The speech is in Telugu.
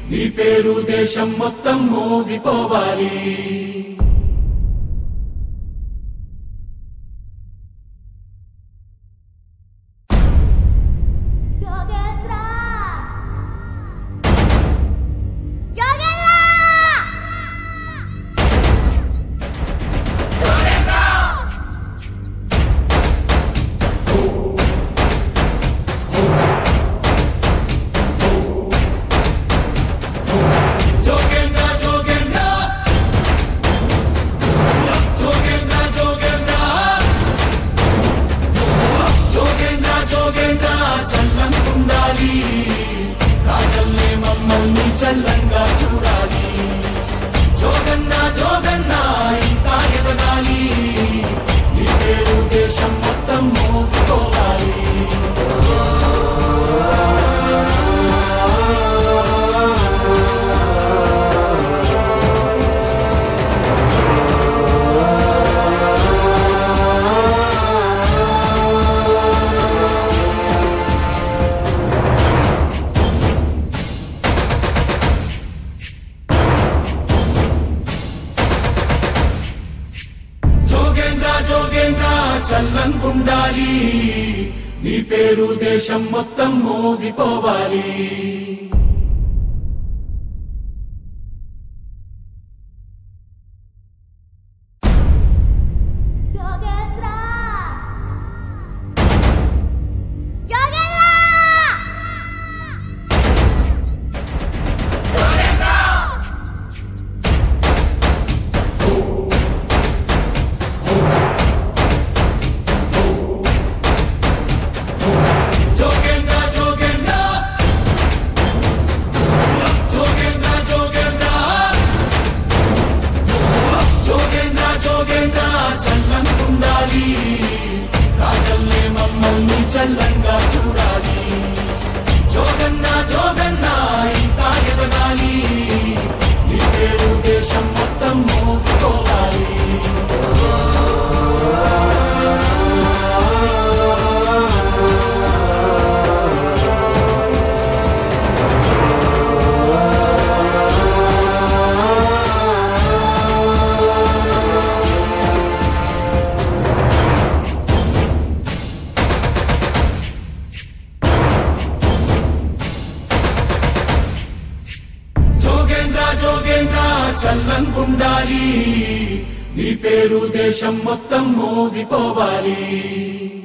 నీ పేరు దేశం మొత్తం మోగిపోవాలి జోగేంద్ర జోగేంద్ర జోగేంద్ర జోగేంద్ర జోగేంద్ర జోగేంద్ర జోగేంద్ర జోగేంద్ర చల్లంకుండాలి రాజల్లే మమ్మల్ని చల్లంగా చూడాలి జోగన్న జోగన్న ఇంకా ఎదగాలి నీ పేరు దేశం మొత్తం మోగిపోవాలి జోగేంద్ర జోగేంద్ర చల్లంకుండాలి నీ పేరు దేశం మొత్తం మోగిపోవాలి జోగేంద్ర జోగేంద్ర జోగేంద్ర జోగేంద్ర జోగేంద్ర జోగేంద్ర జోగేంద్ర జోగేంద్ర చల్లంకుండాలి రాజల్లే మమ్మల్ని చల్లంగా చూడాలి జోగన్న జోగన్న ఇంకా ఎదగాలి నీ పేరు దేశం మొత్తం మోగిపోవాలి జోగేంద్ర జోగేంద్ర చల్లంకుండాలి నీ పేరు దేశం మొత్తం మోగిపోవాలి